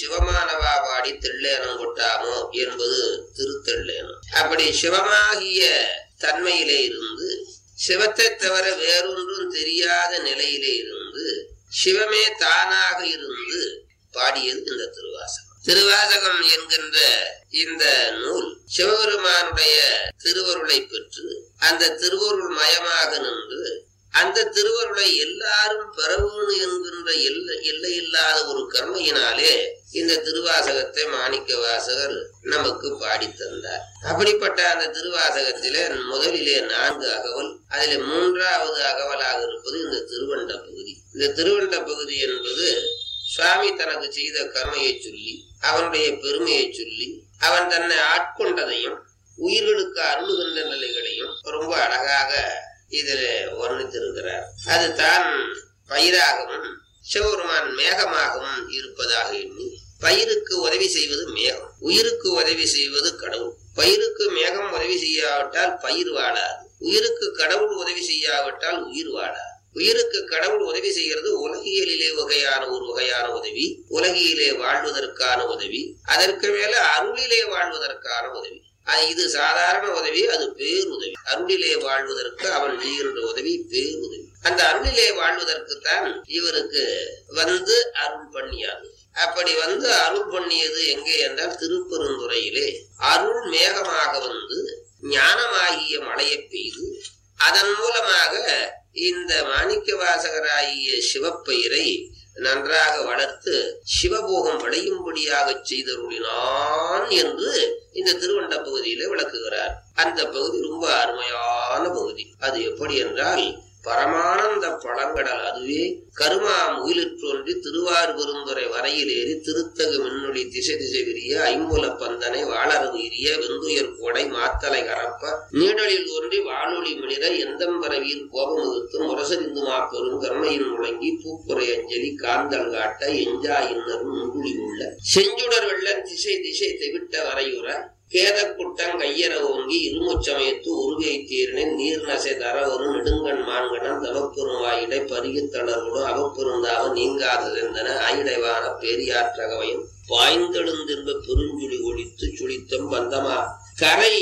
சிவமானவா பாடி தெள்ளேனம் கொட்டாமோ என்பது திருத்தெள்ளேனம் அப்படி சிவமாகிய தன்மையிலே இருந்து சிவத்தை தவிர வேறொன்றும் தெரியாத நிலையிலே இருந்து சிவமே தானாக இருந்து பாடியது இந்த திருவாசகம் திருவாசகம் என்கின்ற இந்த நூல் சிவபெருமானுடைய திருவருளை பெற்று அந்த திருவருள் மயமாக நின்று அந்த திருவருளை எல்லாரும் பெறவேணும் என்கின்ற எல்லை எல்லையில்லாத ஒரு கர்மையினாலே இந்த திருவாசகத்தை மாணிக்க வாசகர் நமக்கு பாடி தந்தார் அப்படிப்பட்ட அந்த திருவாசகத்திலே முதலிலே நான்கு அகவல் அதிலே மூன்றாவது அகவலாக இருப்பது இந்த திருவண்ட பகுதி இந்த திருவண்ட பகுதி என்பது சுவாமி தனக்கு செய்த கர்மையை சொல்லி அவனுடைய பெருமையை சொல்லி அவன் தன்னை ஆட்கொண்டதையும் உயிர்களுக்கு அருளுகின்ற நிலைகளையும் ரொம்ப அழகாக இதில் வர்ணித்திருக்கிறார் அது தான் பயிராகவும் சிவபெருமான் மேகமாகவும் இருப்பதாக எண்ணி பயிருக்கு உதவி செய்வது மேகம் உயிருக்கு உதவி செய்வது கடவுள் பயிருக்கு மேகம் உதவி செய்யாவிட்டால் பயிர் வாழாது உயிருக்கு கடவுள் உதவி செய்யாவிட்டால் உயிர் வாழாது உயிருக்கு கடவுள் உதவி செய்கிறது உலகியலிலே வகையான ஒரு வகையான உதவி உலகியிலே வாழ்வதற்கான உதவி அதற்கு மேல அருளிலே வாழ்வதற்கான உதவி இது சாதாரண உதவி அது பேருதவி அருளிலே வாழ்வதற்கு அவன் செய்கின்ற உதவி பேருதவி அந்த அருளிலே வாழ்வதற்கு தான் இவருக்கு வந்து அருள் பண்ணியாது அப்படி வந்து அருள் பண்ணியது எங்கே என்றால் திருப்பெருந்துறையிலே அருள் மேகமாக வந்து ஞானமாகிய மழையை பெய்து அதன் மூலமாக இந்த மாணிக்க வாசகராகிய சிவப்பெயரை நன்றாக வளர்த்து சிவபோகம் விளையும்படியாக செய்தருளினான் என்று இந்த திருவண்ட பகுதியில விளக்குகிறார் அந்த பகுதி ரொம்ப அருமையான பகுதி அது எப்படி என்றால் பரமானந்த பழங்கடல் அதுவே கருமா முகிலிற்றொன்றி திருவார் பெருந்துறை வரையில் ஏறி திருத்தகு மின்னொளி திசை திசை விரிய ஐம்புல பந்தனை வாளரவு எரிய வெந்துயர் கோடை மாத்தலை கரப்ப நீடலில் ஒன்றி வானொலி மிளிர எந்தம்பரவியில் கோபமுகுத்து முரசறிந்து மாப்பெரும் கர்மையின் முழங்கி பூப்புரை அஞ்சலி காந்தல் காட்ட எஞ்சா இன்னரும் முங்குழி உள்ள செஞ்சுடர் வெள்ளன் திசை திசை தெவிட்ட வரையுற கேதக்குட்டம் கையற ஓங்கி இருமுச்சமயத்து உருகை தீரனின் நீர் நசை தர ஒரு நெடுங்கண் மான்கணம் தவப்பெரும் வாயிடை பருகி தளர்வுடன் அவப்பெருந்தாவ நீங்காததெந்தன ஆயிடைவான பெரியாற்றகவையும் பாய்ந்தெழுந்திருந்த பெருஞ்சுழி ஒழித்து சுழித்தம் பந்தமா கரை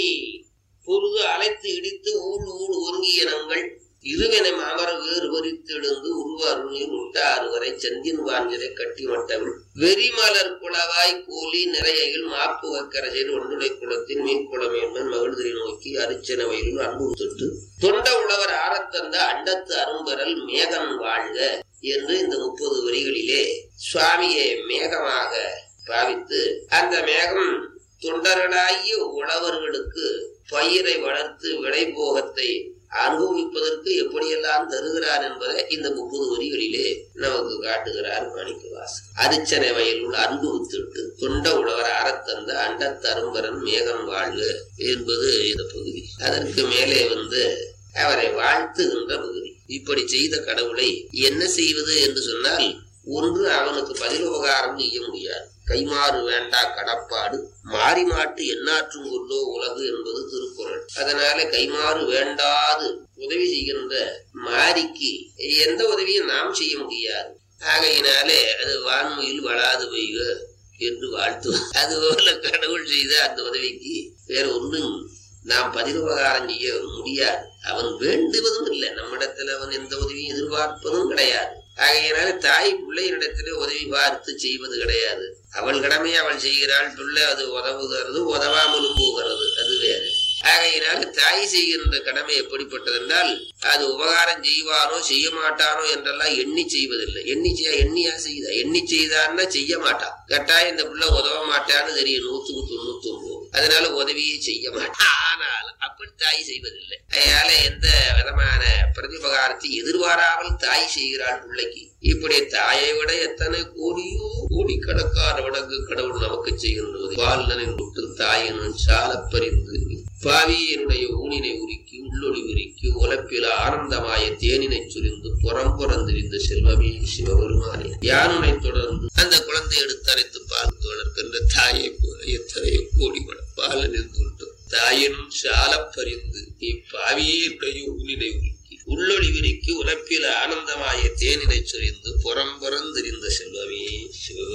பொருது அலைத்து இடித்து ஊழ் ஊழ் ஒருங்கிய நங்கள் இருவினை மாமர வேறு வரித்து எழுந்து உருவ அருளில் உட்ட அறுவரை செந்தின் வாஞ்சலை கட்டி மட்டவில் வெறிமலர் குளவாய் கோலி நிறையில் மாப்பு வக்கரசையில் ஒன்றுடை குளத்தின் மீன்குளமேன்மன் மகிழ்திரை நோக்கி அரிச்சன வயலில் அன்பு தொட்டு தொண்ட உழவர் ஆரத்தந்த அண்டத்து அரும்பெறல் மேகன் வாழ்க என்று இந்த முப்பது வரிகளிலே சுவாமியை மேகமாக பாவித்து அந்த மேகம் தொண்டர்களாகிய உழவர்களுக்கு பயிரை வளர்த்து விளைபோகத்தை அனுபவிப்பதற்கு எப்படியெல்லாம் தருகிறார் என்பதை இந்த முப்பது வரிகளிலே நமக்கு காட்டுகிறார் மாணிக்கவாசன் அரிச்சனை வயலுள் அன்பு வித்துட்டு தொண்ட உழவர் அறத்தந்த அண்டத்தரும்பரன் மேகம் வாழ்க என்பது இந்த பகுதி அதற்கு மேலே வந்து அவரை வாழ்த்துகின்ற பகுதி இப்படி செய்த கடவுளை என்ன செய்வது என்று சொன்னால் ஒன்று அவனுக்கு பதிலுபகாரம் செய்ய முடியாது கைமாறு வேண்டா கடப்பாடு மாறி மாட்டு எண்ணாற்றும் உள்ளோ உலகு என்பது திருக்குறள் அதனால கைமாறு வேண்டாது உதவி செய்கின்ற மாரிக்கு எந்த உதவியும் நாம் செய்ய முடியாது ஆகையினாலே அது வான்மையில் வளாது பெய்க என்று வாழ்த்துவோம் அதுபோல கடவுள் செய்த அந்த உதவிக்கு வேற ஒன்றும் நாம் பதிலுபகாரம் செய்ய முடியாது அவன் வேண்டுவதும் இல்லை நம்மிடத்துல அவன் எந்த உதவியும் எதிர்பார்ப்பதும் கிடையாது ஆகையினால தாய் பிள்ளையினிடத்திலே உதவி பார்த்து செய்வது கிடையாது அவள் கடமையை அவள் செய்கிறாள் பிள்ளை அது உதவுகிறது உதவாமலும் போகிறது அது வேறு ஆகையினால் தாய் செய்கின்ற கடமை எப்படிப்பட்டது என்றால் அது உபகாரம் செய்வானோ செய்ய மாட்டானோ என்றெல்லாம் எண்ணி செய்வதில்லை எண்ணி செய்ய எண்ணியா செய்தா எண்ணி செய்தான்னா செய்ய மாட்டான் கட்டாயம் இந்த பிள்ளை உதவ மாட்டான்னு தெரியும் நூத்துக்கு தொண்ணூத்தி ஒன்பது அதனால உதவியே செய்ய மாட்டான் ஆனால் அப்படி தாய் செய்வதில்லை அதனால எந்த விதமான பிரதிபகாரத்தை எதிர்பாராமல் தாய் செய்கிறாள் பிள்ளைக்கு இப்படி தாயை விட எத்தனை கோடியோ கோடிக்கணக்கான வடங்கு கடவுள் நமக்கு செய்கின்றது பாலனின் விட்டு தாயினும் சாலப்பறிந்து பாவியனுடைய ஊனினை உருக்கி உள்ளொளி உருக்கி உலப்பில ஆனந்தமாய தேனினை சுரிந்து புறம் புறந்திரிந்த செல்வமே சிவபெருமானே யானுனை தொடர்ந்து அந்த குழந்தை எடுத்து அரைத்து பால் வளர்க்கின்ற தாயை போல எத்தனையோ கோடி பாலனின் தொண்டு தாயினும் சாலப்பறிந்து இப்பாவியனுடைய ஊனினை உருக்கி உள்ளொளி விரிக்கு உலப்பில ஆனந்தமாய தேனினை சொரிந்து புறம் புறந்திரிந்த செல்வமே சிவ